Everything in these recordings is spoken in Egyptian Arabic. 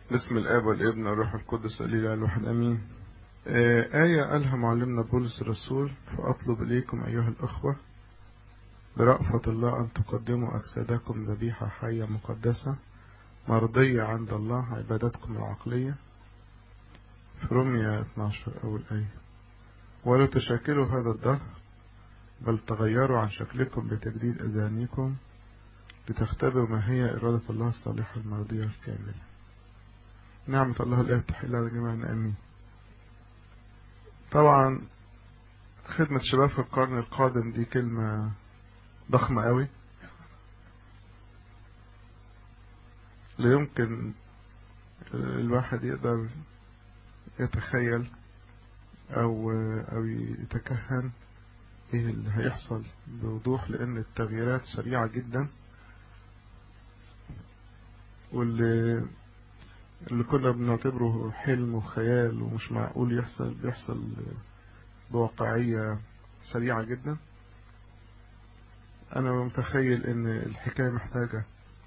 باسم الآب والابن والروح القدس الإله الواحد أمين آه، آية قالها معلمنا بولس الرسول فأطلب إليكم أيها الأخوة برأفة الله أن تقدموا أجسادكم ذبيحة حية مقدسة مرضية عند الله عبادتكم العقلية في رمية 12 أول آية ولا تشاكلوا هذا الدهر بل تغيروا عن شكلكم بتجديد أذهانكم لتختبروا ما هي إرادة الله الصالحة المرضية الكاملة نعمة الله الآب تحل على جميعنا آمين طبعا خدمة الشباب في القرن القادم دي كلمة ضخمة قوي لا يمكن الواحد يقدر يتخيل أو أو يتكهن إيه اللي هيحصل بوضوح لأن التغييرات سريعة جدا واللي اللي كنا بنعتبره حلم وخيال ومش معقول يحصل بيحصل بواقعية سريعة جدا أنا متخيل إن الحكاية محتاجة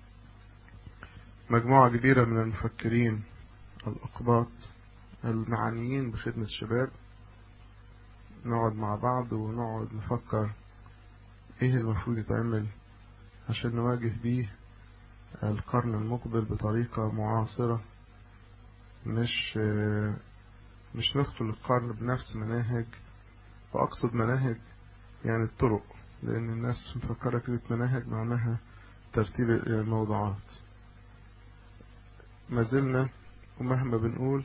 مجموعة كبيرة من المفكرين الأقباط المعنيين بخدمة الشباب نقعد مع بعض ونقعد نفكر ايه المفروض يتعمل عشان نواجه بيه القرن المقبل بطريقة معاصرة مش مش ندخل القرن بنفس مناهج وأقصد مناهج يعني الطرق لأن الناس مفكرة كلمة مناهج معناها ترتيب الموضوعات ما زلنا ومهما بنقول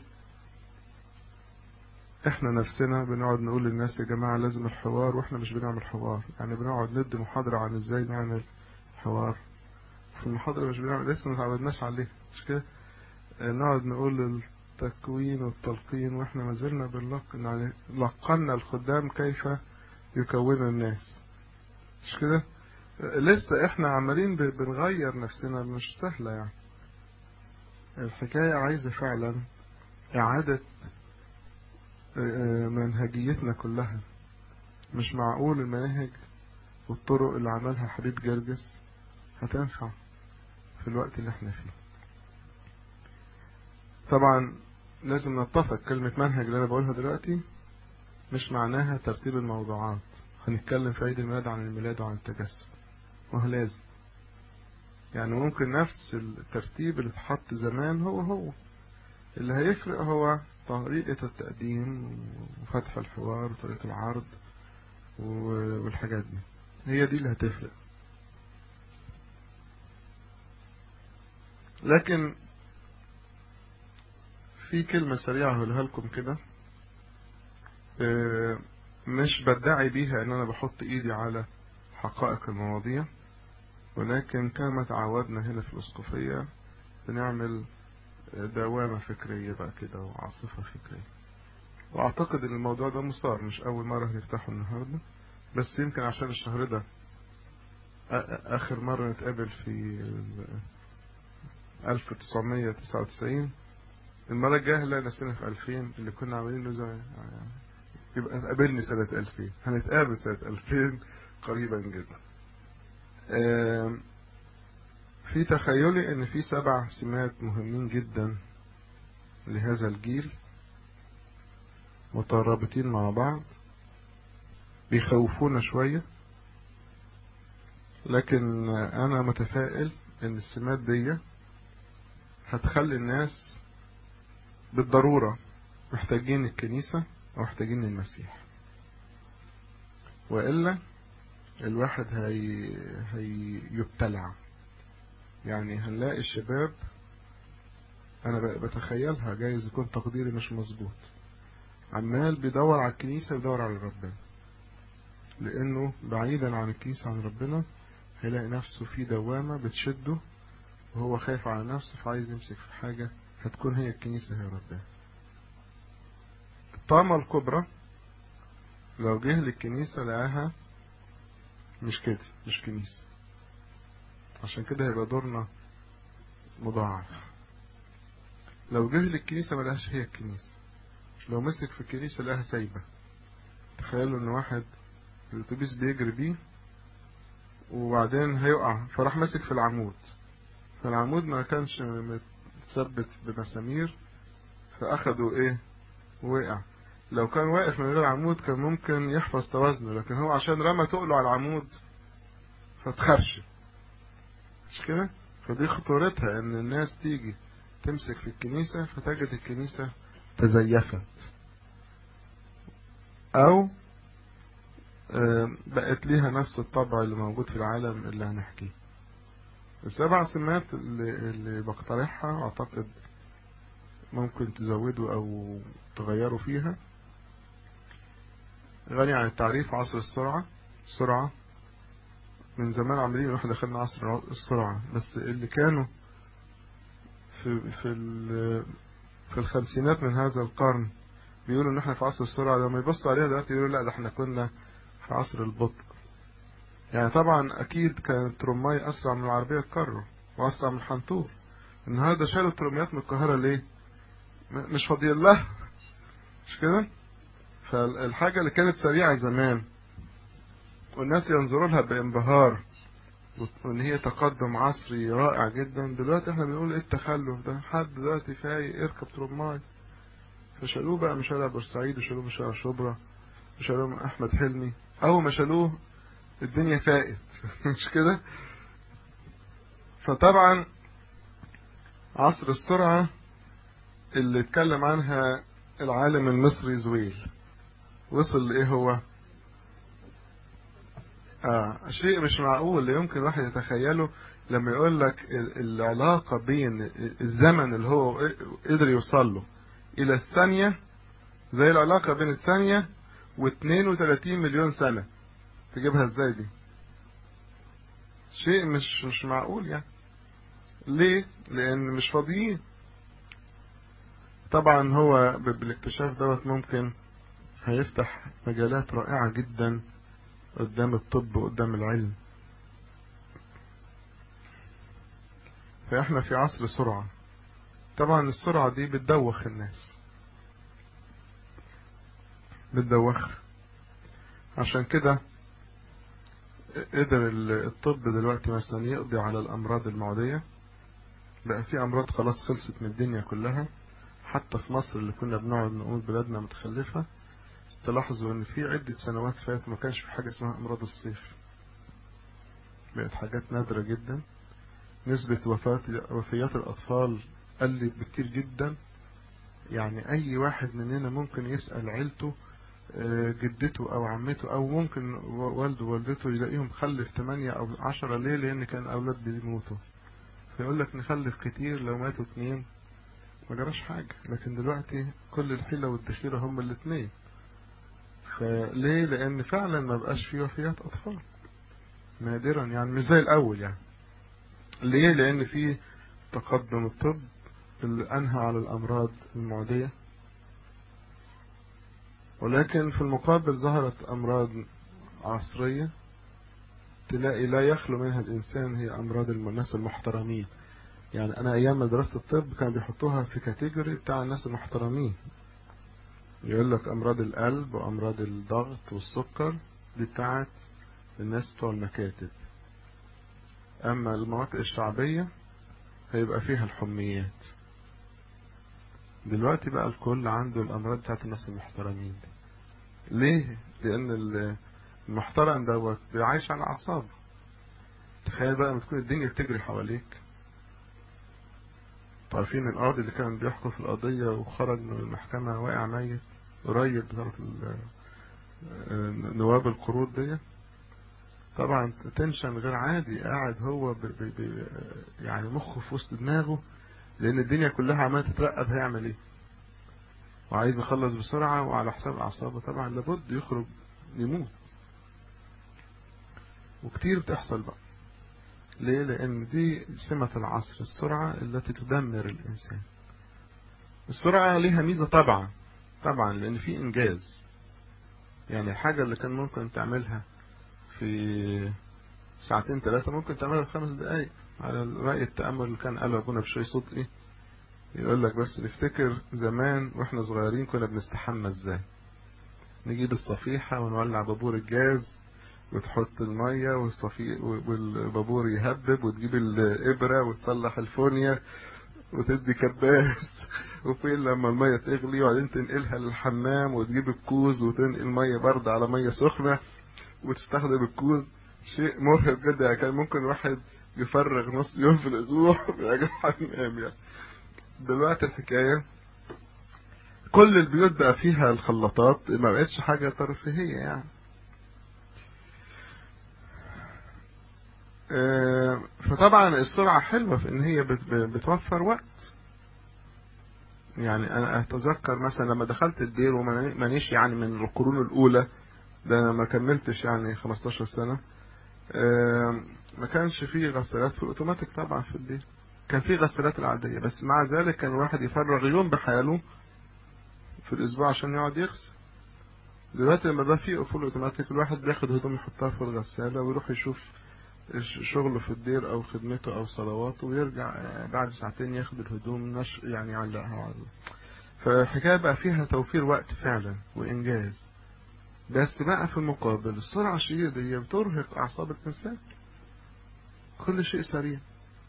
احنا نفسنا بنقعد نقول للناس يا جماعة لازم الحوار واحنا مش بنعمل حوار يعني بنقعد ندي محاضرة عن ازاي نعمل حوار في المحاضرة مش بنعمل لسه ما تعودناش عليه مش كده نقعد نقول التكوين والتلقين واحنا ما زلنا بنلقن عليه لقنا الخدام كيف يكونوا الناس مش كده لسه احنا عمالين بنغير نفسنا مش سهلة يعني الحكاية عايزة فعلا إعادة منهجيتنا كلها مش معقول المناهج والطرق اللي عملها حبيب جرجس هتنفع في الوقت اللي احنا فيه طبعا لازم نتفق كلمة منهج اللي انا بقولها دلوقتي مش معناها ترتيب الموضوعات هنتكلم في عيد الميلاد عن الميلاد وعن التجسد وهو لازم يعني ممكن نفس الترتيب اللي اتحط زمان هو هو اللي هيفرق هو طريقة التقديم وفتح الحوار وطريقة العرض والحاجات دي هي دي اللي هتفرق لكن في كلمة سريعة هقولها لكم كده مش بدعي بيها ان انا بحط ايدي على حقائق المواضيع ولكن كما تعودنا هنا في الاسقفية بنعمل دوامة فكرية بقى كده وعاصفة فكرية واعتقد ان الموضوع ده مثار مش اول مرة هنفتحه النهاردة بس يمكن عشان الشهر ده اخر مرة نتقابل في 1999 المرة الجاية هنلاقي نفسنا في 2000 اللي كنا عاملينه زي يبقى قابلني سنة 2000 هنتقابل سنة 2000 قريبا جدا في تخيلي ان في سبع سمات مهمين جدا لهذا الجيل مترابطين مع بعض بيخوفونا شوية لكن انا متفائل ان السمات دي هتخلي الناس بالضرورة محتاجين الكنيسة ومحتاجين المسيح وإلا الواحد هي... هيبتلع يعني هنلاقي الشباب انا بتخيلها جايز يكون تقديري مش مظبوط عمال بيدور على الكنيسة ويدور على ربنا لانه بعيدا عن الكنيسة عن ربنا هيلاقي نفسه في دوامة بتشده وهو خايف على نفسه فعايز يمسك في حاجة هتكون هي الكنيسة هي ربنا الطامة الكبرى لو جه للكنيسة لقاها مش كده مش كنيسة عشان كده هيبقى دورنا مضاعف لو جه للكنيسة ملهاش هي الكنيسة لو مسك في الكنيسة لقاها سايبة تخيلوا ان واحد الاتوبيس بيجري بيه وبعدين هيقع فراح ماسك في العمود فالعمود ما كانش ثبت بمسامير فأخدوا إيه وقع لو كان واقف من غير عمود كان ممكن يحفظ توازنه لكن هو عشان رمى تقله على العمود فتخرش مش كده فدي خطورتها ان الناس تيجي تمسك في الكنيسة فتجد الكنيسة تزيفت او بقت ليها نفس الطبع اللي موجود في العالم اللي هنحكيه السبع سمات اللي, اللي بقترحها اعتقد ممكن تزودوا او تغيروا فيها غني عن التعريف عصر السرعة السرعة من زمان عاملين احنا دخلنا عصر السرعة بس اللي كانوا في في في الخمسينات من هذا القرن بيقولوا ان احنا في عصر السرعة لما يبصوا عليها دلوقتي يقولوا لا ده احنا كنا في عصر البطء يعني طبعا اكيد كانت ترماي اسرع من العربية الكارو واسرع من الحنطور النهارده شالوا الترميات من القاهرة ليه مش فاضيين لها مش كده فالحاجة اللي كانت سريعة زمان والناس ينظروا لها بانبهار وان هي تقدم عصري رائع جدا دلوقتي احنا بنقول ايه التخلف ده حد دلوقتي فايق يركب ترماي فشالوه بقى من شارع بورسعيد وشالوه من شارع شبرا وشالوه من احمد حلمي اول ما شالوه الدنيا فاقت مش كده فطبعا عصر السرعة اللي اتكلم عنها العالم المصري زويل وصل لايه هو آه شيء مش معقول لا يمكن واحد يتخيله لما يقول لك العلاقة بين الزمن اللي هو قدر يوصل له إلى الثانية زي العلاقة بين الثانية و32 مليون سنة تجيبها ازاي دي شيء مش مش معقول يعني ليه لان مش فاضيين طبعا هو بالاكتشاف دوت ممكن هيفتح مجالات رائعة جدا قدام الطب وقدام العلم فاحنا في عصر سرعة طبعا السرعة دي بتدوخ الناس بتدوخ عشان كده قدر الطب دلوقتي مثلا يقضي على الأمراض المعدية بقى في أمراض خلاص خلصت من الدنيا كلها حتى في مصر اللي كنا بنقعد نقول بلادنا متخلفة تلاحظوا ان في عدة سنوات فاتت ما كانش في حاجة اسمها امراض الصيف بقت حاجات نادرة جدا نسبة وفاة وفيات الاطفال قلت بكتير جدا يعني اي واحد مننا ممكن يسأل عيلته جدته او عمته او ممكن والده ووالدته يلاقيهم خلف 8 او 10 ليه لان كان الاولاد بيموتوا فيقول لك نخلف كتير لو ماتوا اتنين ما جراش حاجة لكن دلوقتي كل الحيلة والدخيلة هم الاثنين فليه لان فعلا ما بقاش فيه وفيات اطفال نادرا يعني مش زي الاول يعني ليه لان في تقدم الطب اللي انهى على الامراض المعدية ولكن في المقابل ظهرت امراض عصرية تلاقي لا يخلو منها الانسان هي امراض الناس المحترمين يعني انا ايام مدرسة الطب كانوا بيحطوها في كاتيجوري بتاع الناس المحترمين يقول لك امراض القلب وامراض الضغط والسكر دي بتاعت الناس بتوع المكاتب اما المناطق الشعبية هيبقى فيها الحميات دلوقتي بقى الكل عنده الامراض بتاعت الناس المحترمين دي ليه لان المحترم دوت بيعيش على اعصابه تخيل بقى لما تكون الدنيا بتجري حواليك عارفين القاضي اللي كان بيحكم في القضية وخرج من المحكمة واقع ميت قريب بتاعت نواب القروض دي طبعا تنشن غير عادي قاعد هو بي بي يعني مخه في وسط دماغه لان الدنيا كلها عماله تترقب هيعمل ايه وعايز يخلص بسرعة وعلى حساب اعصابه طبعا لابد يخرج يموت وكتير بتحصل بقى ليه لان دي سمة العصر السرعة التي تدمر الانسان السرعة ليها ميزة طبعا طبعا لان في انجاز يعني الحاجة اللي كان ممكن تعملها في ساعتين ثلاثة ممكن تعملها في خمس دقايق على رأي التأمل اللي كان قاله أبونا بشوي صدقي يقول لك بس نفتكر زمان واحنا صغيرين كنا بنستحمى ازاي نجيب الصفيحة ونولع بابور الجاز وتحط المية والصفي والبابور يهبب وتجيب الإبرة وتصلح الفونيا وتدي كباس وفين لما المية تغلي وبعدين تنقلها للحمام وتجيب الكوز وتنقل مية باردة على مية سخنة وتستخدم الكوز شيء مرهق جدا يعني كان ممكن واحد يفرغ نص يوم في الأسبوع في الحمام يعني دلوقتي الحكاية كل البيوت بقى فيها الخلاطات ما بقتش حاجة ترفيهية يعني فطبعا السرعة حلوة في ان هي بتوفر وقت يعني انا اتذكر مثلا لما دخلت الدير ومانيش يعني من القرون الاولى ده انا ما كملتش يعني 15 سنة ما كانش فيه غسالات في الاوتوماتيك طبعا في الدير كان فيه غسالات العادية بس مع ذلك كان الواحد يفرغ يوم بحاله في الاسبوع عشان يقعد يغسل دلوقتي لما بقى فيه فول اوتوماتيك الواحد بياخد هدوم يحطها في الغسالة ويروح يشوف شغله في الدير او خدمته او صلواته ويرجع بعد ساعتين ياخد الهدوم نش يعني يعلقها على فالحكاية بقى فيها توفير وقت فعلا وانجاز بس بقى في المقابل السرعة الشديدة هي بترهق اعصاب الانسان كل شيء سريع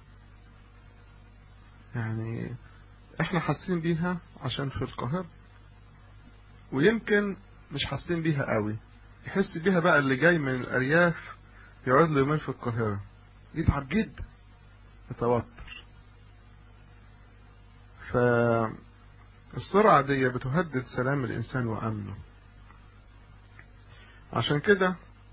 يعني احنا حاسين بيها عشان في القاهرة ويمكن مش حاسين بيها قوي يحس بيها بقى اللي جاي من الارياف يقعد له يومين في القاهرة يتعب جدا يتوتر فالسرعة دي بتهدد سلام الإنسان وأمنه عشان كده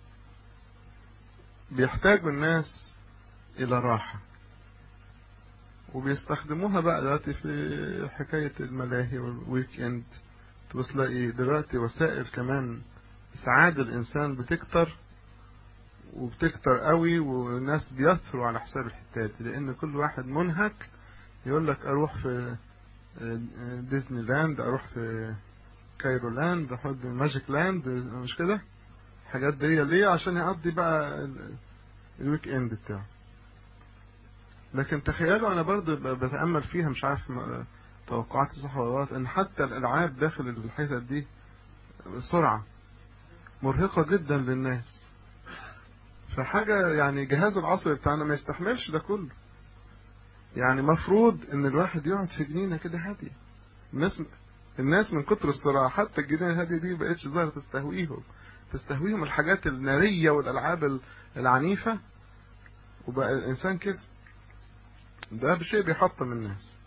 بيحتاج الناس إلى راحة وبيستخدموها بقى دلوقتي في حكاية الملاهي والويك اند تبص تلاقي دلوقتي وسائل كمان إسعاد الإنسان بتكتر وبتكتر قوي والناس بيثروا على حساب الحتات دي لان كل واحد منهك يقول لك اروح في ديزني لاند اروح في كايرو لاند احط ماجيك لاند مش كده الحاجات دي ليه عشان يقضي بقى الويك اند بتاعه لكن تخيلوا انا برضو بتامل فيها مش عارف توقعاتي صح ولا غلط ان حتى الالعاب داخل الحتت دي سرعه مرهقه جدا للناس فحاجة يعني جهاز العصر بتاعنا ما يستحملش ده كله يعني مفروض ان الواحد يقعد في جنينة كده هادية الناس الناس من كتر الصراع حتى الجنينة الهادية دي بقتش ظاهرة تستهويهم تستهويهم الحاجات النارية والألعاب العنيفة وبقى الإنسان كده ده بشيء بيحطم الناس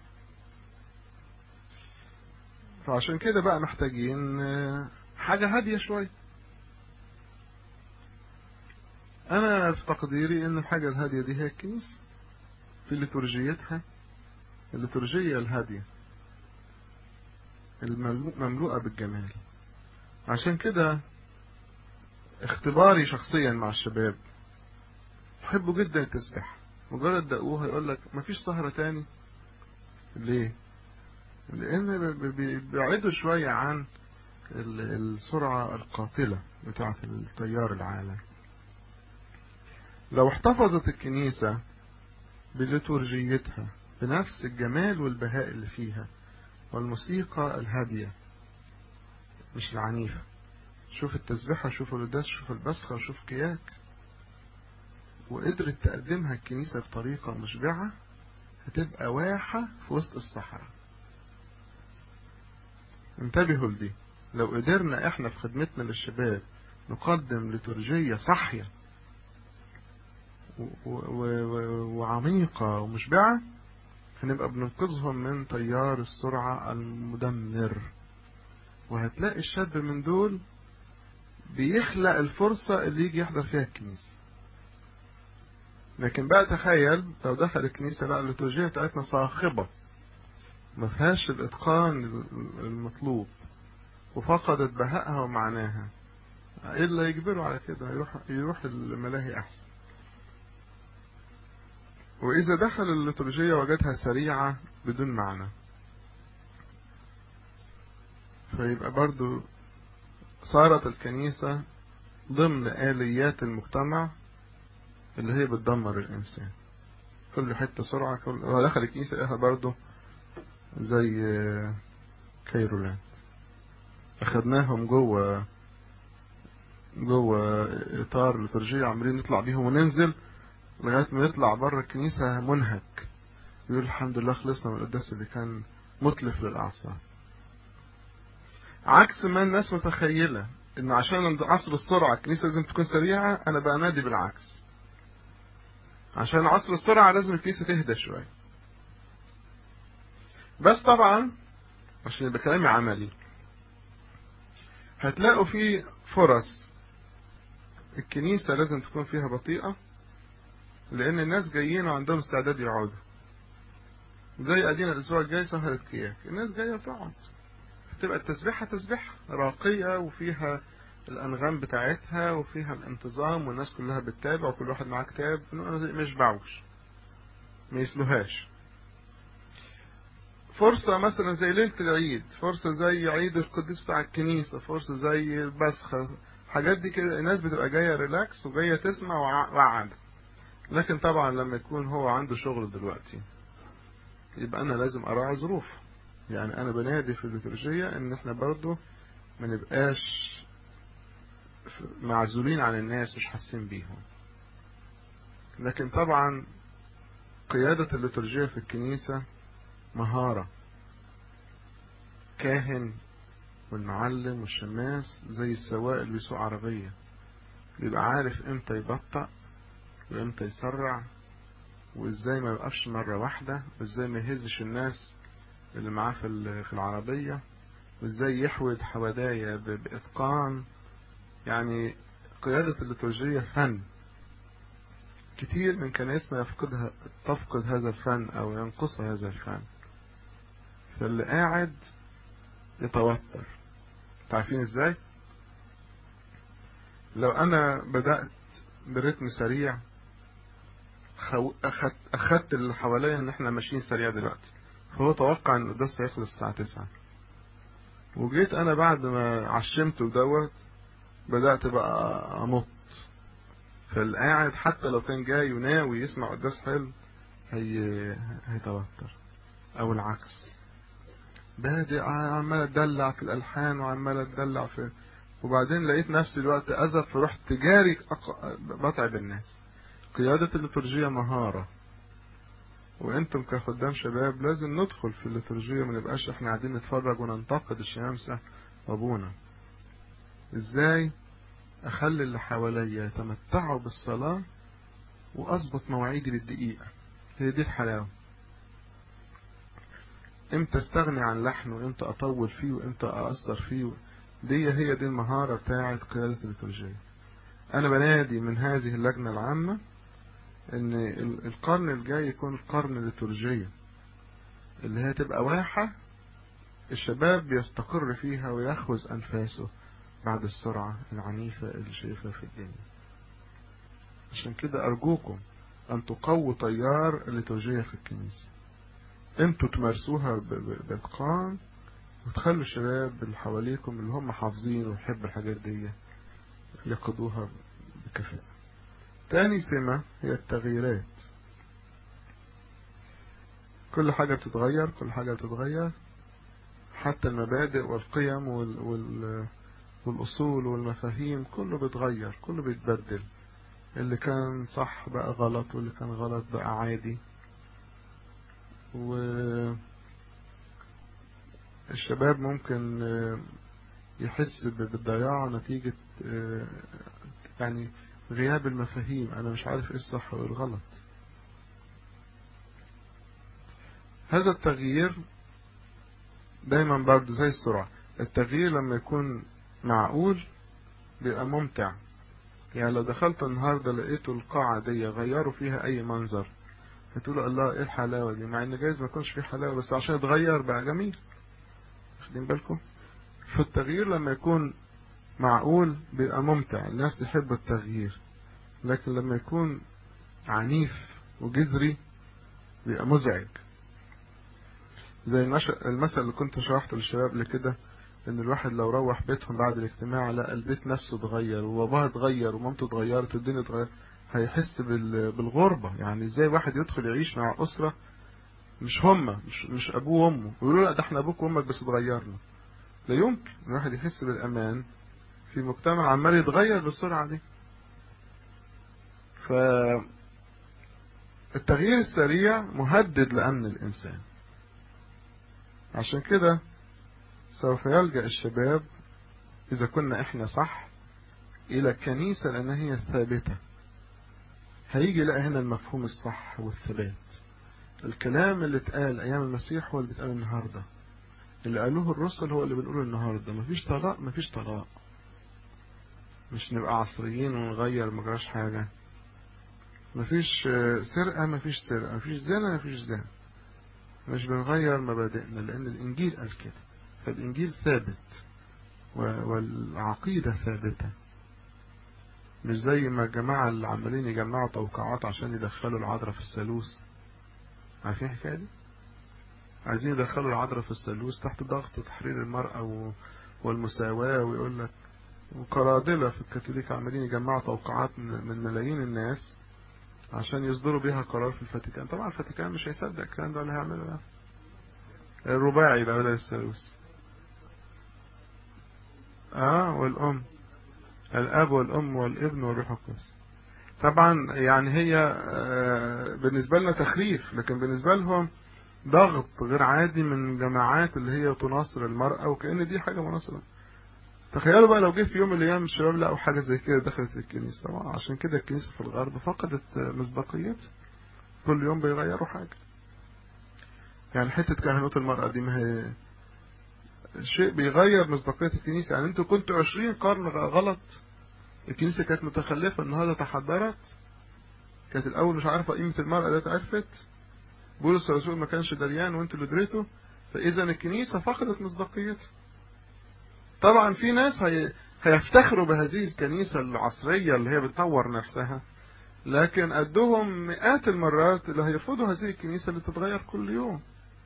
فعشان كده بقى محتاجين حاجة هادية شوية أنا في تقديري إن الحاجة الهادية دي هي الكنيسة في لتورجيتها الليتورجية الهادية المملوءة بالجمال عشان كده اختباري شخصيا مع الشباب يحبوا جدا التسبيح مجرد دقوها يقول لك مفيش سهرة تاني ليه لان بيبعدوا شوية عن السرعة القاتلة بتاعة التيار العالم لو احتفظت الكنيسة بليتورجيتها بنفس الجمال والبهاء اللي فيها والموسيقى الهادية مش العنيفة شوف التسبيحة شوف القداس شوف البسخة شوف كياك وقدرت تقدمها الكنيسة بطريقة مشبعة هتبقى واحة في وسط الصحراء انتبهوا لدي لو قدرنا احنا في خدمتنا للشباب نقدم لتورجية صحية وعميقة ومشبعة هنبقى بننقذهم من تيار السرعة المدمر وهتلاقي الشاب من دول بيخلق الفرصة اللي يجي يحضر فيها الكنيسة لكن بقى تخيل لو دخل الكنيسة لا الليتورجية بتاعتنا صاخبة ما فيهاش الاتقان المطلوب وفقدت بهائها ومعناها ايه اللي يجبره على كده يروح يروح الملاهي احسن واذا دخل الليتورجية وجدها سريعة بدون معنى فيبقى برضو صارت الكنيسة ضمن آليات المجتمع اللي هي بتدمر الإنسان كل حتة سرعة كل هو دخل الكنيسة لقاها برضه زي كايرولاند أخدناهم جوه جوه إطار لترجية عمالين نطلع بيهم وننزل لغاية ما يطلع بره الكنيسة منهك ويقول الحمد لله خلصنا من القداس اللي كان متلف للأعصاب عكس ما الناس متخيلة ان عشان عند عصر السرعة الكنيسة لازم تكون سريعة انا بنادي بالعكس عشان عصر السرعة لازم الكنيسة تهدى شوية بس طبعا عشان يبقى كلامي عملي هتلاقوا في فرص الكنيسة لازم تكون فيها بطيئة لأن الناس جايين وعندهم استعداد يقعدوا زي أدينا الأسبوع الجاي سهرة كياك الناس جاية تقعد تبقى التسبيحة تسبيحة راقية وفيها الأنغام بتاعتها وفيها الانتظام والناس كلها بتتابع وكل واحد معاه كتاب ما يشبعوش ما يسلوهاش فرصة مثلا زي ليلة العيد فرصة زي عيد القديس بتاع الكنيسة فرصة زي البسخة الحاجات دي كده الناس بتبقى جاية ريلاكس وجاية تسمع وقعد لكن طبعا لما يكون هو عنده شغل دلوقتي يبقى أنا لازم أراعي ظروفه يعني أنا بنادي في الليتورجية إن إحنا برضو ما نبقاش معزولين عن الناس مش حاسين بيهم لكن طبعا قيادة الليتورجية في الكنيسة مهارة كاهن والمعلم والشماس زي السواق اللي بيسوق عربية بيبقى عارف امتى يبطأ وامتى يسرع وازاي ما يوقفش مرة واحدة وازاي ما يهزش الناس اللي معاه في في العربية وازاي يحود حوادايا بإتقان يعني قيادة الليتورجية فن كتير من كنائسنا يفقدها تفقد هذا الفن أو ينقصها هذا الفن فاللي قاعد يتوتر تعرفين ازاي لو انا بدأت برتم سريع خو... أخدت, أخدت اللي حواليا ان احنا ماشيين سريع دلوقتي فهو توقع ان القداس هيخلص الساعة 9 وجيت انا بعد ما عشمت دوت بدأت بقى امط فالقاعد حتى لو كان جاي وناوي يسمع قداس حلو هي... هيتوتر او العكس بادئ عمال اتدلع في الالحان وعمال اتدلع في وبعدين لقيت نفسي الوقت ازف فرحت جاري بتعب الناس قيادة الليتورجية مهارة وانتم كخدام شباب لازم ندخل في الليتورجية ما نبقاش احنا قاعدين نتفرج وننتقد الشمامسة وابونا ازاي اخلي اللي حواليا يتمتعوا بالصلاة واظبط مواعيدي بالدقيقة هي دي الحلاوة امتى استغني عن لحن وامتى اطول فيه وامتى اقصر فيه دي هي دي المهارة بتاعة قيادة الليتورجية انا بنادي من هذه اللجنة العامة ان القرن الجاي يكون القرن الليتورجية اللي هي تبقى واحة الشباب يستقر فيها ويأخذ أنفاسه بعد السرعة العنيفة اللي شايفها في الدنيا عشان كده أرجوكم أن تقووا تيار الليتورجية في الكنيسة انتوا تمارسوها بإتقان وتخلوا الشباب اللي حواليكم اللي هم حافظين ويحبوا الحاجات دي يقضوها بكفاءة تاني سمة هي التغييرات كل حاجة بتتغير كل حاجة بتتغير حتى المبادئ والقيم وال وال والأصول والمفاهيم كله بيتغير كله بيتبدل اللي كان صح بقى غلط واللي كان غلط بقى عادي و الشباب ممكن يحس بالضياع نتيجة يعني غياب المفاهيم أنا مش عارف إيه الصح وإيه الغلط هذا التغيير دايما برضه زي السرعة التغيير لما يكون معقول بيبقى ممتع يعني لو دخلت النهاردة لقيتوا القاعة دي غيروا فيها أي منظر هتقولوا الله إيه الحلاوة دي مع إن جايز ما يكونش فيه حلاوة بس عشان يتغير بقى جميل واخدين بالكم فالتغيير لما يكون معقول بيبقى ممتع الناس تحب التغيير لكن لما يكون عنيف وجذري بيبقى مزعج زي المثل اللي كنت شرحته للشباب لكده ان الواحد لو روح بيتهم بعد الاجتماع لقى البيت نفسه اتغير وباباه اتغير ومامته اتغيرت والدنيا اتغير هيحس بالغربة يعني ازاي واحد يدخل يعيش مع أسرة مش هما مش, مش أبوه وأمه ويقولوا لا ده احنا أبوك وأمك بس اتغيرنا لا يمكن الواحد يحس بالأمان في مجتمع عمال يتغير بالسرعة دي ف التغيير السريع مهدد لأمن الإنسان عشان كده سوف يلجأ الشباب إذا كنا إحنا صح إلى الكنيسة لأن هي ثابتة هيجي لقى هنا المفهوم الصح والثبات الكلام اللي اتقال أيام المسيح هو اللي بيتقال النهاردة اللي قالوه الرسل هو اللي بنقوله النهاردة مفيش طلاق مفيش طلاق مش نبقى عصريين ونغير مجراش حاجة مفيش سرقة مفيش سرقة مفيش زنا مفيش زنا مش بنغير مبادئنا لأن الإنجيل قال كده فالإنجيل ثابت والعقيدة ثابتة مش زي ما الجماعة اللي عمالين يجمعوا توقعات عشان يدخلوا العذراء في الثالوث عارفين الحكاية دي؟ عايزين يدخلوا العذراء في الثالوث تحت ضغط تحرير المرأة والمساواة ويقول لك وقرادلة في الكاثوليك عمالين يجمعوا توقعات من ملايين الناس عشان يصدروا بيها قرار في الفاتيكان طبعا الفاتيكان مش هيصدق الكلام ده ولا هيعمله ده الرباعي بقى بدل الثالوث اه والام الاب والام والابن والروح القدس طبعا يعني هي آه بالنسبة لنا تخريف لكن بالنسبة لهم ضغط غير عادي من جماعات اللي هي تناصر المرأة وكأن دي حاجة مناصرة تخيلوا بقى لو جه في يوم من الايام الشباب لقوا حاجه زي كده دخلت الكنيسه طبعا عشان كده الكنيسه في الغرب فقدت مصداقيتها كل يوم بيغيروا حاجه يعني حته كهنوت المراه دي ما هي شيء بيغير مصداقيه الكنيسه يعني انتوا كنتوا 20 قرن غلط الكنيسه كانت متخلفه النهارده تحضرت كانت الاول مش عارفه قيمه المراه ده اتعرفت بولس الرسول ما كانش دريان وانتوا اللي دريتوا فاذا الكنيسه فقدت مصداقيتها طبعا في ناس هي... هيفتخروا بهذه الكنيسة العصرية اللي هي بتطور نفسها لكن قدهم مئات المرات اللي هيرفضوا هذه الكنيسة اللي بتتغير كل يوم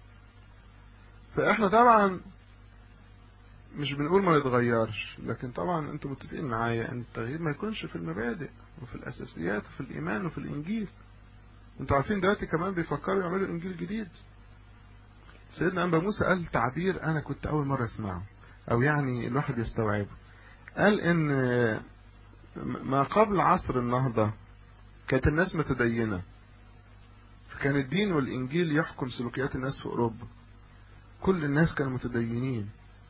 فاحنا طبعا مش بنقول ما نتغيرش لكن طبعا انتم متفقين معايا ان التغيير ما يكونش في المبادئ وفي الاساسيات وفي الايمان وفي الانجيل انتوا عارفين دلوقتي كمان بيفكروا يعملوا انجيل جديد سيدنا انبا موسى قال تعبير انا كنت اول مرة اسمعه او يعني الواحد يستوعبه قال ان ما قبل عصر النهضة كانت الناس متدينة فكان الدين والانجيل يحكم سلوكيات الناس في اوروبا كل الناس كانوا متدينين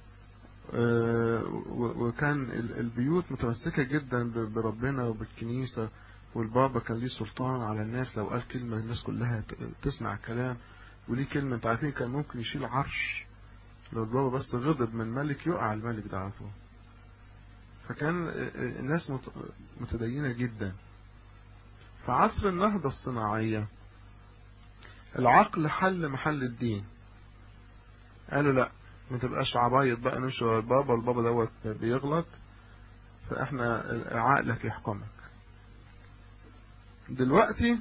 وكان البيوت متمسكة جدا بربنا وبالكنيسة والبابا كان ليه سلطان على الناس لو قال كلمة الناس كلها تسمع كلام وليه كلمة انت عارفين كان ممكن يشيل عرش لو البابا بس غضب من ملك يقع الملك ده على طول فكان الناس متدينة جدا في عصر النهضة الصناعية العقل حل محل الدين قالوا لا ما تبقاش عبايط بقى نمشي ورا البابا والبابا دوت بيغلط فاحنا عقلك يحكمك دلوقتي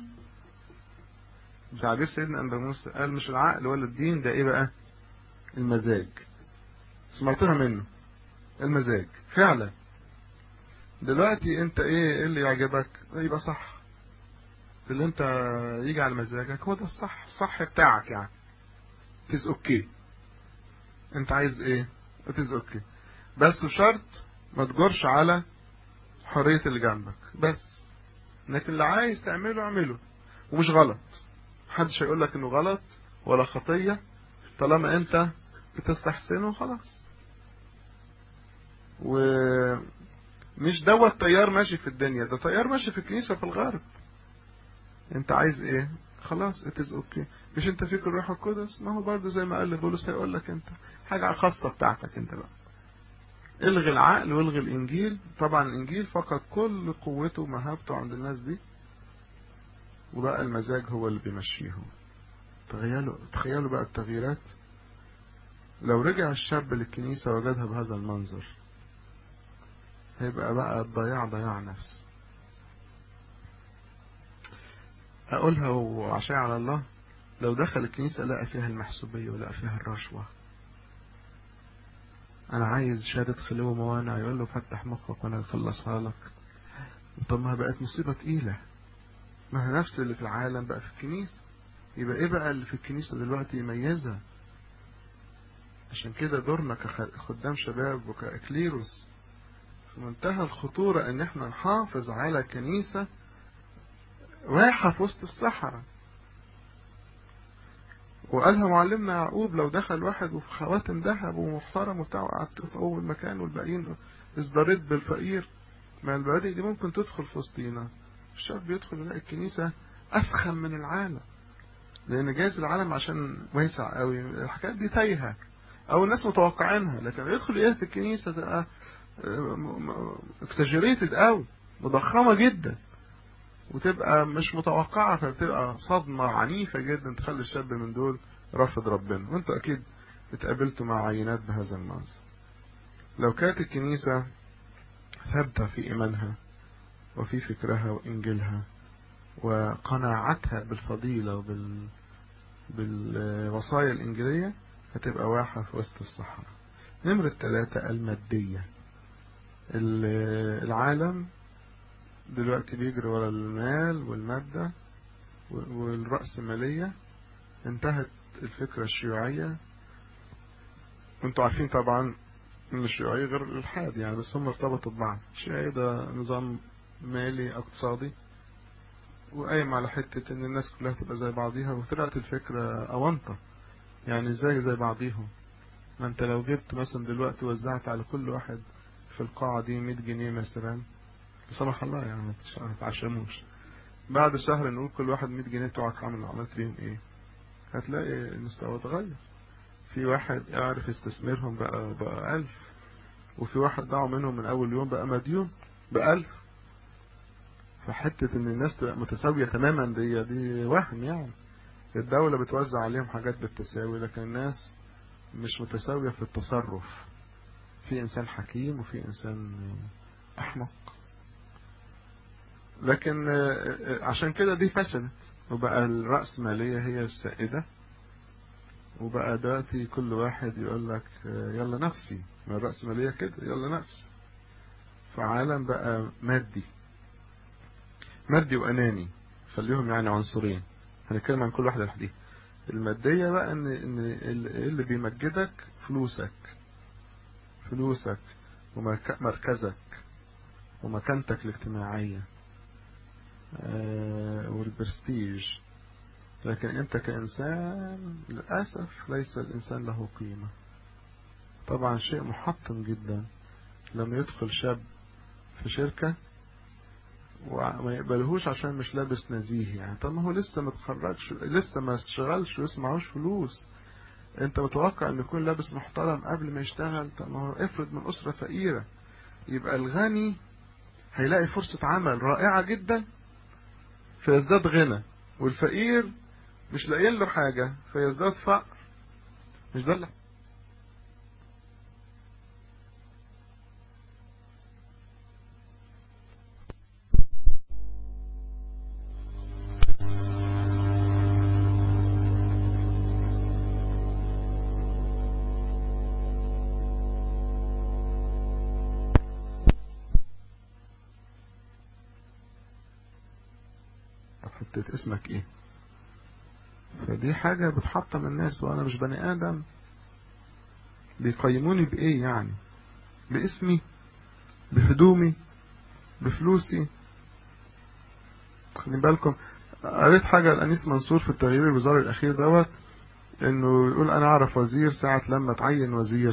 تعبير سيدنا أنبا موسى قال مش العقل ولا الدين ده ايه بقى المزاج سمعتها منه المزاج فعلا دلوقتي انت ايه اللي يعجبك يبقى صح اللي انت يجي على مزاجك هو ده الصح الصح بتاعك يعني تيز اوكي انت عايز ايه تيز اوكي بس بشرط ما تجرش على حرية اللي جنبك بس لكن اللي عايز تعمله اعمله ومش غلط محدش هيقول لك انه غلط ولا خطية طالما انت بتستحسنه خلاص ومش دوت تيار ماشي في الدنيا ده تيار ماشي في الكنيسة في الغرب انت عايز ايه خلاص اتز اوكي مش انت فيك الروح القدس ما هو برضه زي ما قال بولس هيقول لك انت حاجة خاصة بتاعتك انت بقى الغي العقل والغي الانجيل طبعا الانجيل فقط كل قوته ومهابته عند الناس دي وبقى المزاج هو اللي بيمشيهم تخيلوا تخيلوا بقى التغييرات لو رجع الشاب للكنيسة وجدها بهذا المنظر هيبقى بقى الضياع ضياع نفس أقولها وعشاء على الله لو دخل الكنيسة لقى فيها المحسوبية ولقى فيها الرشوة أنا عايز شهادة خلو موانع يقول له فتح مخك وأنا أخلصها لك طب ما بقت مصيبة تقيلة ما هي نفس اللي في العالم بقى في الكنيسة يبقى إيه بقى اللي في الكنيسة دلوقتي يميزها عشان كده دورنا كخدام شباب وكأكليروس في منتهى الخطورة ان احنا نحافظ على كنيسة واحة في وسط الصحراء وقالها معلمنا يعقوب لو دخل واحد وفي خواتم ذهب ومحترم وبتاع وقعدت في أول مكان والباقيين ازدريت بالفقير ما المبادئ دي ممكن تدخل في وسطينا الشاب يدخل يلاقي الكنيسة أسخن من العالم لأن جايز العالم عشان واسع قوي الحاجات دي تايهة أو الناس متوقعينها لكن يدخل إيه في الكنيسة تبقى اكسجريتد قوي مضخمة جدا وتبقى مش متوقعة فبتبقى صدمة عنيفة جدا تخلي الشاب من دول رافض ربنا وانتوا أكيد اتقابلتوا مع عينات بهذا المنظر لو كانت الكنيسة ثابتة في إيمانها وفي فكرها وإنجيلها وقناعتها بالفضيلة وبال بالوصايا الإنجيلية هتبقى واحة في وسط الصحراء نمرة ثلاثة المادية العالم دلوقتي بيجري ورا المال والمادة والرأسمالية انتهت الفكرة الشيوعية وانتوا عارفين طبعا ان الشيوعية غير الالحاد يعني بس هم ارتبطوا ببعض الشيوعية ده نظام مالي اقتصادي وقايم على حتة ان الناس كلها تبقى زي بعضيها وطلعت الفكرة اونطة يعني ازاي زي بعضيهم ما انت لو جبت مثلا دلوقتي وزعت على كل واحد في القاعة دي 100 جنيه مثلا سمح الله يعني ما تتعشموش بعد شهر نقول كل واحد 100 جنيه بتوعك عمل عملت بيهم ايه هتلاقي المستوى اتغير في واحد يعرف يستثمرهم بقى بقى ألف وفي واحد ضاعوا منهم من أول يوم بقى مديون بألف فحتة إن الناس تبقى متساوية تماما دي دي وهم يعني الدولة بتوزع عليهم حاجات بالتساوي لكن الناس مش متساوية في التصرف في إنسان حكيم وفي إنسان أحمق لكن عشان كده دي فشلت وبقى الرأسمالية هي السائدة وبقى دلوقتي كل واحد يقول لك يلا نفسي ما الرأسمالية كده يلا نفسي فعالم بقى مادي مادي وأناني خليهم يعني عنصرين هنتكلم عن كل واحدة لوحديها المادية بقى ان ان اللي بيمجدك فلوسك فلوسك ومركزك ومكانتك الاجتماعية والبرستيج لكن انت كإنسان للأسف ليس الإنسان له قيمة طبعا شيء محطم جدا لما يدخل شاب في شركة وما يقبلهوش عشان مش لابس نزيه يعني طب ما هو لسه ما اتخرجش لسه ما اشتغلش ولسه معهوش فلوس انت متوقع انه يكون لابس محترم قبل ما يشتغل طب ما هو افرض من اسره فقيره يبقى الغني هيلاقي فرصه عمل رائعه جدا فيزداد غنى والفقير مش لاقيين له حاجه فيزداد فقر مش ده اللي حطيت اسمك ايه فدي حاجة بتحطم الناس وانا مش بني ادم بيقيموني بايه يعني باسمي بهدومي بفلوسي خلي بالكم قريت حاجة الأنيس منصور في التغيير الوزاري الأخير دوت إنه يقول أنا أعرف وزير ساعة لما تعين وزير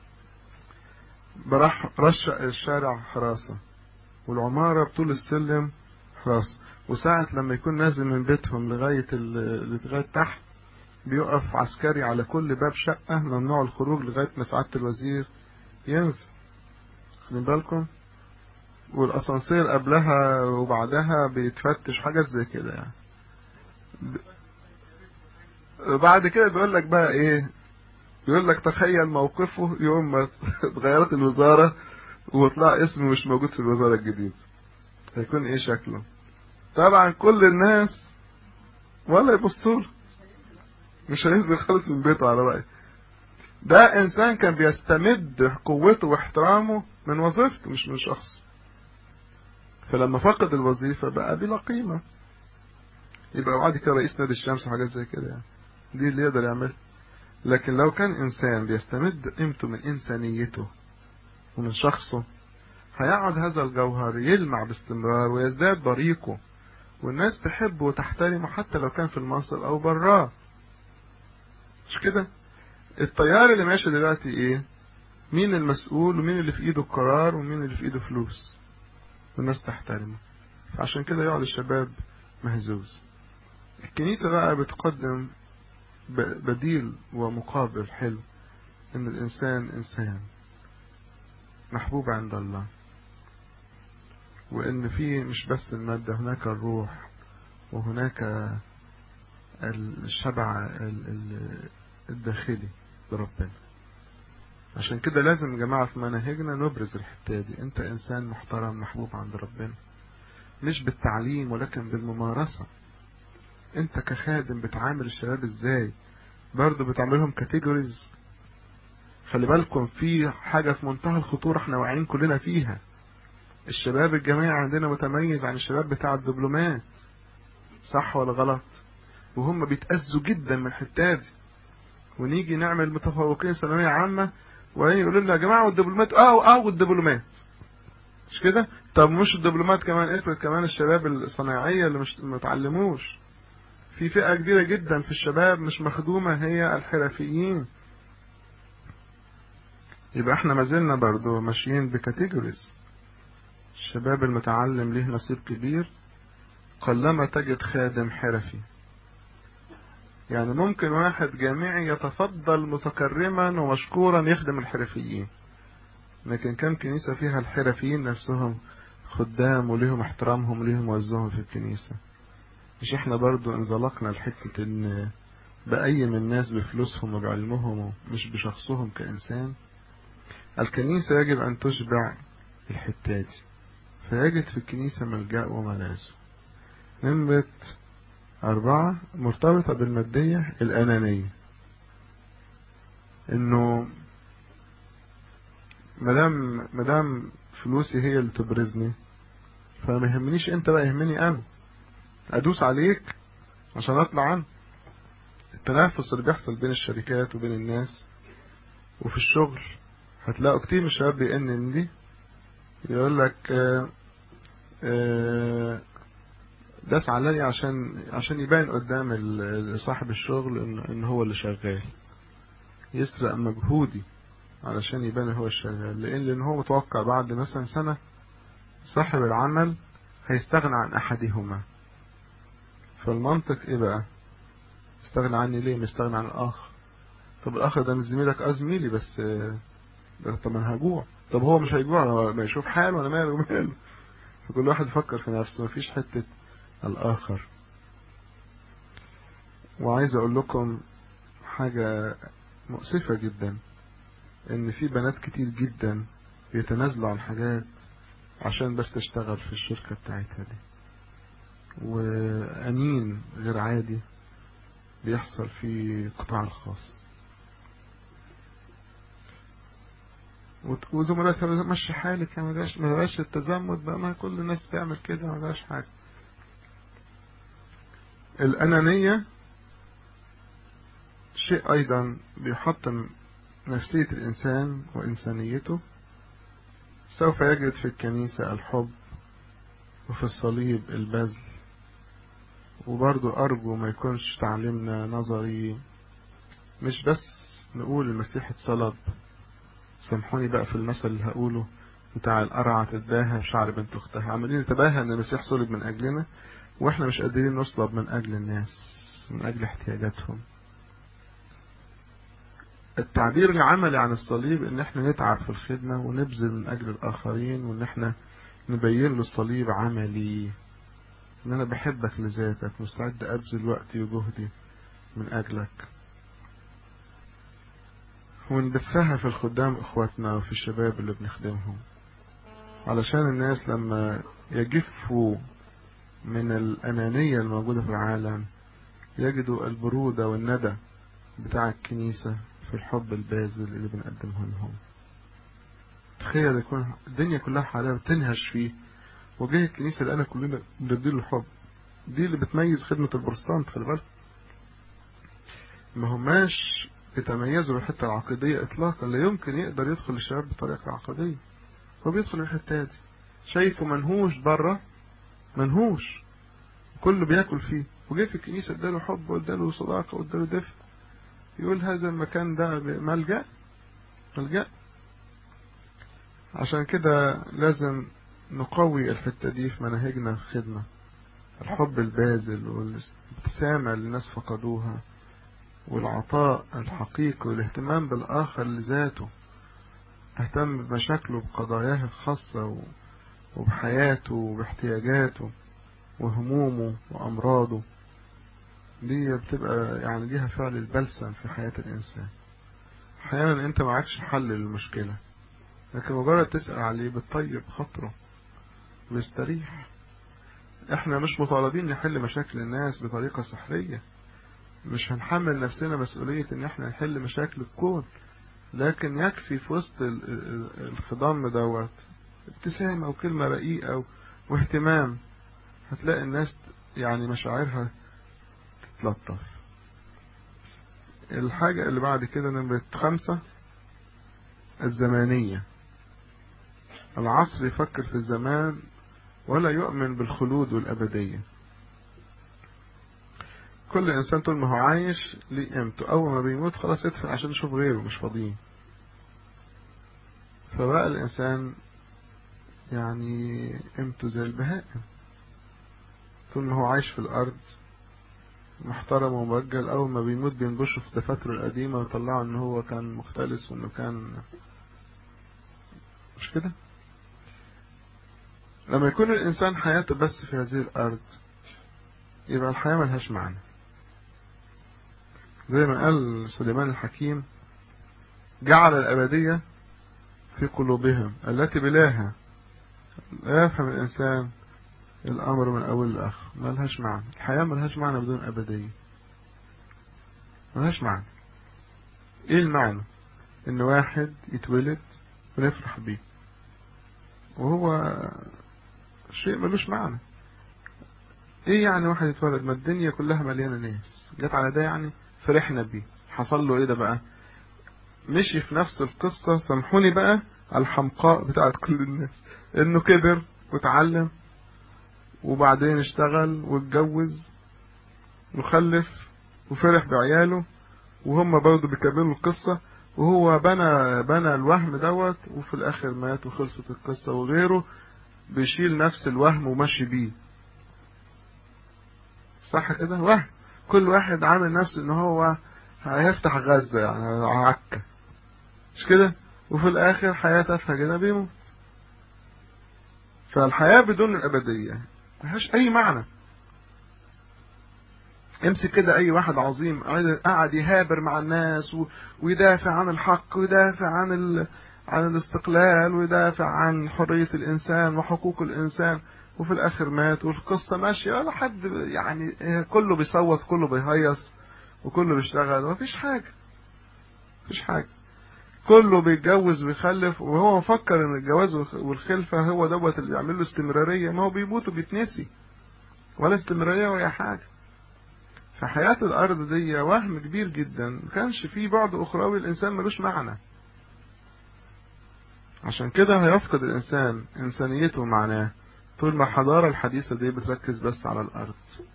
براح رشق الشارع حراسة والعمارة بطول السلم حراسة وساعة لما يكون نازل من بيتهم لغاية لغاية تحت بيقف عسكري على كل باب شقة ممنوع الخروج لغاية ما سعادة الوزير ينزل خلي بالكم والاسانسير قبلها وبعدها بيتفتش حاجات زي كده يعني بعد كده بيقول لك بقى ايه بيقول لك تخيل موقفه يوم ما اتغيرت الوزارة وطلع اسمه مش موجود في الوزارة الجديدة هيكون ايه شكله طبعا كل الناس ولا يبصوا مش هينزل خالص من بيته على رأي ده انسان كان بيستمد قوته واحترامه من وظيفته مش من شخص فلما فقد الوظيفة بقى بلا قيمة يبقى بعد كده رئيس نادي الشمس وحاجات زي كده يعني دي اللي يقدر يعمل لكن لو كان انسان بيستمد قيمته من انسانيته ومن شخصه هيقعد هذا الجوهر يلمع باستمرار ويزداد بريقه والناس تحبه وتحترمه حتى لو كان في المنصب او براه مش كده التيار اللي ماشي دلوقتي ايه مين المسؤول ومين اللي في ايده القرار ومين اللي في ايده فلوس والناس تحترمه فعشان كده يقعد الشباب مهزوز الكنيسة بقى بتقدم بديل ومقابل حلو ان الانسان انسان محبوب عند الله وان في مش بس المادة هناك الروح وهناك الشبع الداخلي لربنا عشان كده لازم يا جماعة في مناهجنا نبرز الحتة دي انت انسان محترم محبوب عند ربنا مش بالتعليم ولكن بالممارسة انت كخادم بتعامل الشباب ازاي برضه بتعملهم كاتيجوريز خلي بالكم في حاجة في منتهى الخطورة احنا واعيين كلنا فيها الشباب الجامعي عندنا متميز عن الشباب بتاع الدبلومات صح ولا غلط وهم بيتأذوا جدا من الحتة دي ونيجي نعمل متفوقين ثانوية عامة ويقولوا لنا يا جماعة والدبلومات اه اه والدبلومات مش كده طب مش الدبلومات كمان افرض كمان الشباب الصناعية اللي مش متعلموش في فئة كبيرة جدا في الشباب مش مخدومة هي الحرفيين يبقى احنا ما زلنا برضه ماشيين بكاتيجوريز الشباب المتعلم له نصيب كبير قلما تجد خادم حرفي يعني ممكن واحد جامعي يتفضل متكرما ومشكورا يخدم الحرفيين لكن كم كنيسة فيها الحرفيين نفسهم خدام وليهم احترامهم وليهم وزهم في الكنيسة مش احنا برضو انزلقنا لحتة ان بقيم الناس بفلوسهم وبعلمهم مش بشخصهم كإنسان الكنيسة يجب أن تشبع الحتة دي فيجد في الكنيسة ملجأ وملاذ نمرة أربعة مرتبطة بالمادية الأنانية إنه مدام مدام فلوسي هي اللي تبرزني فما يهمنيش أنت بقى يهمني أنا أدوس عليك عشان أطلع عنه التنافس اللي بيحصل بين الشركات وبين الناس وفي الشغل هتلاقوا كتير من الشباب بيأنن دي يقول لك آآ آآ داس عليا عشان عشان يبان قدام صاحب الشغل ان, إن هو اللي شغال يسرق مجهودي علشان يبان هو الشغال لان لان هو متوقع بعد مثلا سنة صاحب العمل هيستغنى عن احدهما فالمنطق ايه بقى استغنى عني ليه مستغنى عن الاخر طب الاخر ده من زميلك اه زميلي بس طب انا هجوع طب هو مش هيجوع ما يشوف حاله وانا ماله وماله فكل واحد يفكر في نفسه مفيش حتة الآخر وعايز أقول لكم حاجة مؤسفة جدا إن في بنات كتير جدا بيتنازلوا عن حاجات عشان بس تشتغل في الشركة بتاعتها دي وأنين غير عادي بيحصل في القطاع الخاص وزملاتها مشي حالك ما بقاش ما بقاش التزمت بقى ما كل الناس بتعمل كده ما بقاش حاجه الأنانية شيء أيضا بيحطم نفسية الإنسان وإنسانيته سوف يجد في الكنيسة الحب وفي الصليب البذل وبرضو أرجو ما يكونش تعليمنا نظري مش بس نقول المسيح اتصلب سامحوني بقى في المثل اللي هقوله بتاع القرعة تتباهى بشعر بنت أختها عمالين نتباهى إن المسيح صلب من أجلنا واحنا مش قادرين نصلب من اجل الناس من اجل احتياجاتهم التعبير العملي عن الصليب ان احنا نتعب في الخدمة ونبذل من اجل الاخرين وان احنا نبين له الصليب عملي ان انا بحبك لذاتك مستعد ابذل وقتي وجهدي من اجلك ونبثها في الخدام اخواتنا وفي الشباب اللي بنخدمهم علشان الناس لما يجفوا من الأنانية الموجودة في العالم يجدوا البرودة والندى بتاع الكنيسة في الحب الباذل اللي بنقدمه لهم تخيل يكون الدنيا كلها حالها بتنهش فيه وجاي الكنيسة اللي أنا كلنا بنديله الحب دي اللي بتميز خدمة البروتستانت خلي بالك ما هماش يتميزوا بالحتة العقدية إطلاقا لا يمكن يقدر يدخل الشباب بطريقة عقدية هو بيدخل الحتة دي شايفه منهوش بره منهوش كله بياكل فيه وجاي في الكنيسة اداله حب واداله صداقة واداله دفء يقول هذا المكان ده ملجأ ملجأ عشان كده لازم نقوي الحتة دي في مناهجنا في الخدمة الحب الباذل والابتسامة اللي الناس فقدوها والعطاء الحقيقي والاهتمام بالآخر لذاته اهتم بمشاكله بقضاياه الخاصة وبحياته وباحتياجاته وهمومه وأمراضه دي بتبقى يعني ليها فعل البلسم في حياة الإنسان أحيانا أنت معكش حل للمشكلة لكن مجرد تسأل عليه بتطيب خاطره بيستريح احنا مش مطالبين نحل مشاكل الناس بطريقة سحرية مش هنحمل نفسنا مسؤولية ان احنا نحل مشاكل الكون لكن يكفي في وسط الخضم دوت ابتسامة وكلمة رقيقة واهتمام هتلاقي الناس يعني مشاعرها تتلطف الحاجة اللي بعد كده نمرة خمسة الزمانية العصر يفكر في الزمان ولا يؤمن بالخلود والأبدية كل إنسان طول ما هو عايش ليه قيمته أول ما بيموت خلاص يدفن عشان يشوف غيره مش فاضيين فبقى الإنسان يعني قيمته زي البهائم طول ما هو عايش في الأرض محترم ومبجل أول ما بيموت بينبشوا في دفاتره القديمة ويطلعوا إن هو كان مختلس وإنه كان مش كده؟ لما يكون الإنسان حياته بس في هذه الأرض يبقى الحياة ملهاش معنى زي ما قال سليمان الحكيم جعل الأبدية في قلوبهم التي بلاها لا يفهم الإنسان الأمر من أول لآخر ملهاش معنى الحياة ملهاش معنى بدون أبدية ملهاش معنى إيه المعنى إن واحد يتولد ونفرح بيه وهو شيء ملوش معنى ايه يعني واحد يتولد ما الدنيا كلها مليانه ناس جت على ده يعني فرحنا بيه حصل له ايه ده بقى مشي في نفس القصة سامحوني بقى الحمقاء بتاعت كل الناس انه كبر وتعلم وبعدين اشتغل واتجوز وخلف وفرح بعياله وهم برضه بيكملوا القصة وهو بنى بنى الوهم دوت وفي الاخر مات وخلصت القصة وغيره بيشيل نفس الوهم وماشي بيه صح كده وهم كل واحد عامل نفسه ان هو هيفتح غزة يعني عكة مش كده وفي الاخر حياة تافهة كده بيموت فالحياة بدون الابدية ملهاش اي معنى امسك كده اي واحد عظيم قاعد يهابر مع الناس ويدافع عن الحق ويدافع عن ال... عن الاستقلال ويدافع عن حرية الإنسان وحقوق الإنسان وفي الآخر مات والقصة ماشية ولا حد يعني كله بيصوت كله بيهيص وكله بيشتغل ومفيش حاجة مفيش حاجة كله بيتجوز ويخلف وهو مفكر ان الجواز والخلفة هو دوت اللي يعمل له استمرارية ما هو بيموت وبيتنسي ولا استمرارية ولا حاجة فحياة الأرض دي وهم كبير جدا ما كانش فيه بعد أخروي الإنسان ملوش معنى عشان كده هيفقد الإنسان إنسانيته معناه طول ما الحضارة الحديثة دي بتركز بس على الأرض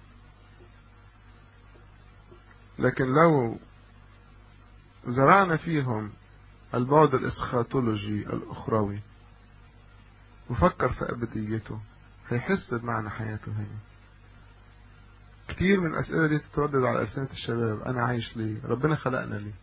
لكن لو زرعنا فيهم البعد الإسخاتولوجي الأخروي وفكر في أبديته هيحس بمعنى حياته هنا كتير من الأسئلة دي تتردد على ألسنة الشباب أنا عايش ليه ربنا خلقنا ليه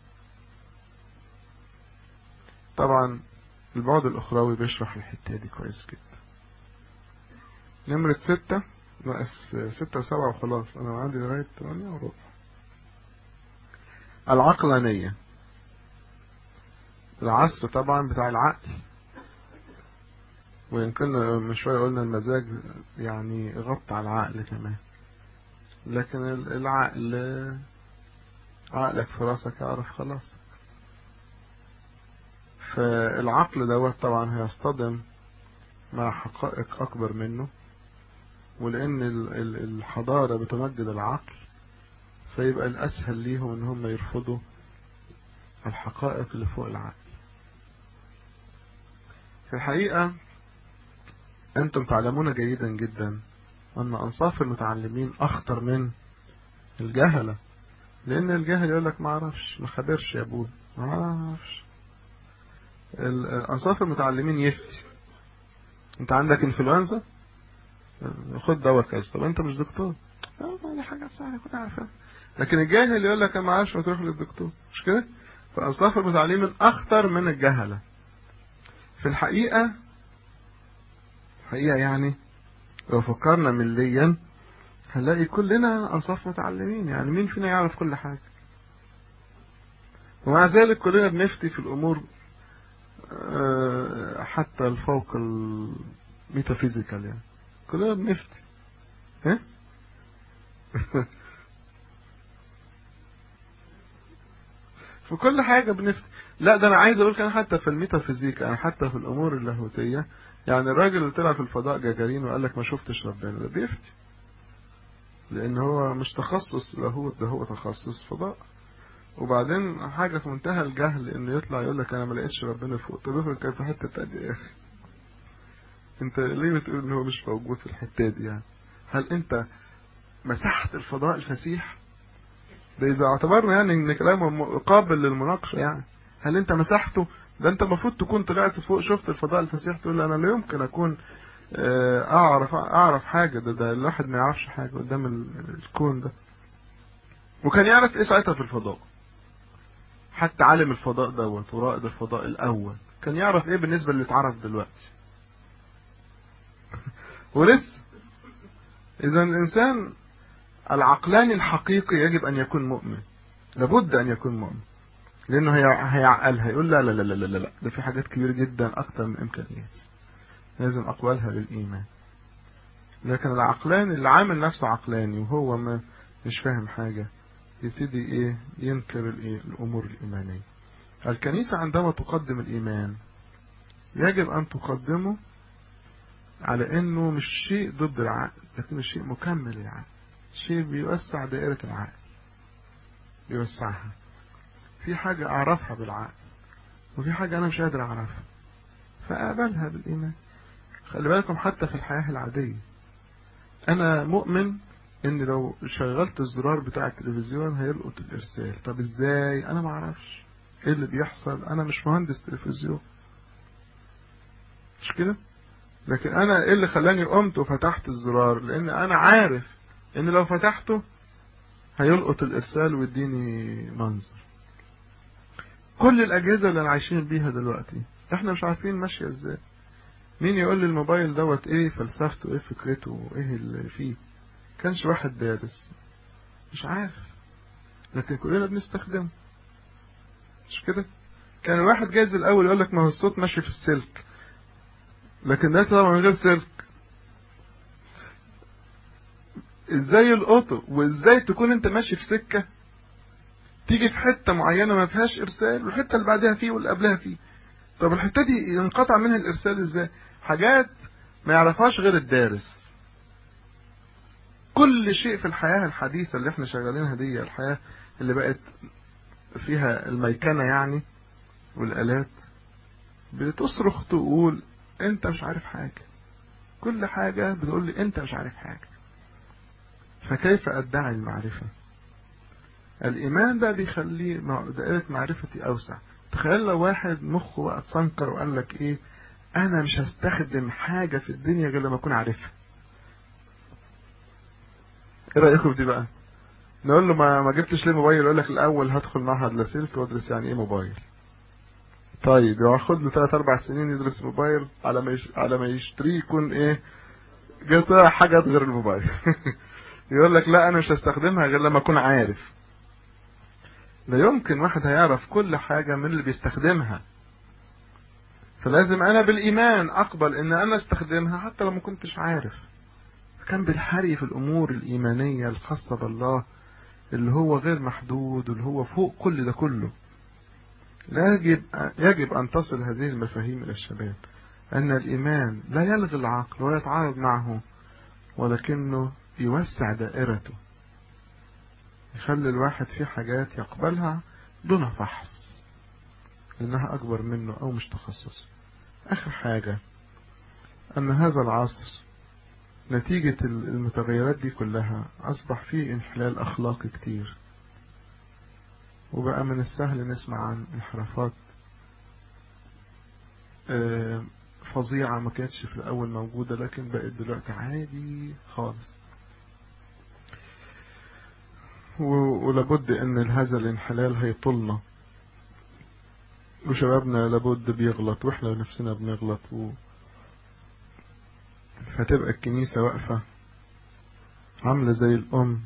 طبعا البعد الأخروي بيشرح الحتة دي كويس جدا نمرة ستة ناقص ستة وسبعة وخلاص أنا عندي لغاية تمانية وربع العقلانية العصر طبعا بتاع العقل وإن كنا من شوية قلنا المزاج يعني غطى على العقل كمان لكن العقل عقلك في راسك يعرف خلاص فالعقل دوت طبعا هيصطدم مع حقائق أكبر منه ولأن الحضارة بتمجد العقل فيبقى الأسهل ليهم إن هم يرفضوا الحقائق اللي فوق العقل في الحقيقة أنتم تعلمون جيدا جدا أن أنصاف المتعلمين أخطر من الجهلة لأن الجاهل يقول لك ما اعرفش ما خبرش يا ابوي ما اعرفش الأنصاف المتعلمين يفتي أنت عندك انفلونزا خد دواء كذا طب أنت مش دكتور اه دي حاجة سهلة كنت عارفها لكن الجاهل يقول لك أنا ما عارفش ما تروح للدكتور مش كده فأنصاف المتعلمين أخطر من الجهلة في الحقيقة الحقيقة يعني لو فكرنا مليا هنلاقي كلنا أنصاف متعلمين يعني مين فينا يعرف كل حاجة ومع ذلك كلنا بنفتي في الأمور حتى الفوق الميتافيزيكال يعني كلنا بنفتي ها في كل حاجة بنفتي لا ده أنا عايز أقول كان حتى في الميتافيزيك يعني حتى في الأمور اللاهوتية يعني الراجل اللي طلع في الفضاء جاجارين وقال لك ما شفتش ربنا ده بيفتي لأن هو مش تخصص لاهوت ده هو تخصص فضاء وبعدين حاجة في منتهى الجهل انه يطلع يقول لك انا ما لقيتش ربنا فوق طب افرض كان في حتة تانية يا اخي انت ليه بتقول ان هو مش موجود في الحتة دي يعني هل انت مسحت الفضاء الفسيح ده اذا اعتبرنا يعني ان كلامه قابل للمناقشة يعني هل انت مسحته ده انت المفروض تكون طلعت فوق شفت الفضاء الفسيح تقول انا لا يمكن اكون اعرف اعرف حاجة ده ده الواحد ما يعرفش حاجة قدام الكون ده وكان يعرف ايه ساعتها في الفضاء حتى عالم الفضاء دوت ورائد الفضاء الاول كان يعرف ايه بالنسبة اللي اتعرف دلوقتي ولسه اذا الانسان العقلاني الحقيقي يجب ان يكون مؤمن لابد ان يكون مؤمن لانه هيعقلها يقول لا لا لا لا لا لا ده في حاجات كبيرة جدا اكتر من امكانياتي لازم اقبلها بالايمان لكن العقلاني اللي عامل نفسه عقلاني وهو ما مش فاهم حاجة يبتدي ايه ينكر الايه الامور الايمانية الكنيسة عندما تقدم الايمان يجب ان تقدمه على انه مش شيء ضد العقل لكنه شيء مكمل للعقل شيء بيوسع دائرة العقل بيوسعها في حاجة اعرفها بالعقل وفي حاجة انا مش قادر اعرفها فاقبلها بالايمان خلي بالكم حتى في الحياة العادية انا مؤمن ان لو شغلت الزرار بتاع التلفزيون هيلقط الارسال طب ازاي انا ما اعرفش ايه اللي بيحصل انا مش مهندس تلفزيون مش كده لكن انا ايه اللي خلاني قمت وفتحت الزرار لان انا عارف ان لو فتحته هيلقط الارسال ويديني منظر كل الاجهزه اللي عايشين بيها دلوقتي احنا مش عارفين ماشيه ازاي مين يقول لي الموبايل دوت ايه فلسفته ايه فكرته ايه اللي فيه كانش واحد دارس مش عارف لكن كلنا بنستخدمه مش كده كان الواحد جايز الاول يقول لك ما هو الصوت ماشي في السلك لكن ده طبعا من غير سلك ازاي يلقطه وازاي تكون انت ماشي في سكه تيجي في حته معينه ما فيهاش ارسال والحته اللي بعدها فيه واللي قبلها فيه طب الحته دي ينقطع منها الارسال ازاي حاجات ما يعرفهاش غير الدارس كل شيء في الحياة الحديثة اللي احنا شغالينها دي الحياة اللي بقت فيها الميكنة يعني والآلات بتصرخ تقول انت مش عارف حاجة كل حاجة بتقول لي انت مش عارف حاجة فكيف ادعي المعرفة الايمان بقى بيخليه دائرة معرفتي اوسع تخيل لو واحد مخه بقى اتسنكر وقال لك ايه انا مش هستخدم حاجة في الدنيا غير لما اكون عارفها ايه رايكم في دي بقى نقول له ما, ما جبتش ليه موبايل يقول لك الاول هدخل معهد لاسلكي وادرس يعني ايه موبايل طيب ياخد له 3 4 سنين يدرس موبايل على ما يش... على ما يشتريه يكون ايه جت حاجات غير الموبايل يقول لك لا انا مش هستخدمها غير لما اكون عارف لا يمكن واحد هيعرف كل حاجة من اللي بيستخدمها فلازم انا بالايمان اقبل ان انا استخدمها حتى لو ما كنتش عارف كان بالحري في الامور الايمانية الخاصة بالله اللي هو غير محدود واللي هو فوق كل ده كله لا يجب يجب ان تصل هذه المفاهيم الى الشباب ان الايمان لا يلغي العقل ولا يتعارض معه ولكنه يوسع دائرته يخلي الواحد في حاجات يقبلها دون فحص لأنها أكبر منه أو مش تخصص آخر حاجة أن هذا العصر نتيجة المتغيرات دي كلها أصبح فيه انحلال أخلاقي كتير وبقى من السهل نسمع عن انحرافات فظيعة ما كانتش في الأول موجودة لكن بقت دلوقتي عادي خالص ولابد ان هذا الانحلال هيطلنا وشبابنا لابد بيغلط واحنا نفسنا بنغلط و... فتبقى الكنيسة واقفة عاملة زي الأم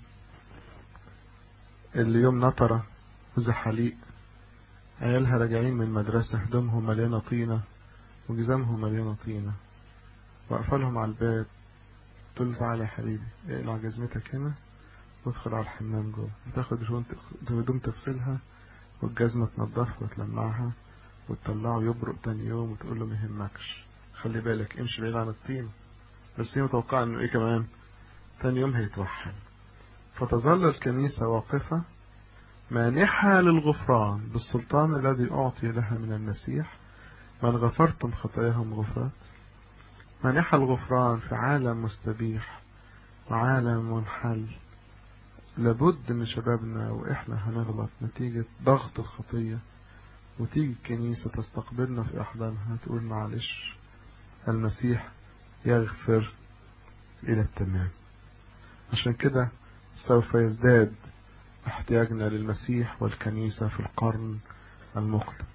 اللي يوم نطرة وزحاليق عيالها راجعين من المدرسة هدومهم مليانة طينة وجزامهم مليانة طينة واقفة لهم على الباب تقول له تعالى يا حبيبي اقلع جزمتك هنا وادخل على الحمام جوه تاخد هدوم تغسلها والجزمة تنضفها وتلمعها وتطلعه يبرق تاني يوم وتقول له ما يهمكش خلي بالك امشي بعيد عن الطين بس هي متوقعة انه ايه كمان تاني يوم هيتوحد فتظل الكنيسة واقفة مانحة للغفران بالسلطان الذي أعطي لها من المسيح من غفرتم خطاياهم غفرت مانحة الغفران في عالم مستبيح وعالم منحل لابد ان شبابنا واحنا هنغلط نتيجة ضغط الخطية وتيجي الكنيسة تستقبلنا في احضانها تقول معلش المسيح يغفر الى التمام عشان كده سوف يزداد احتياجنا للمسيح والكنيسة في القرن المقبل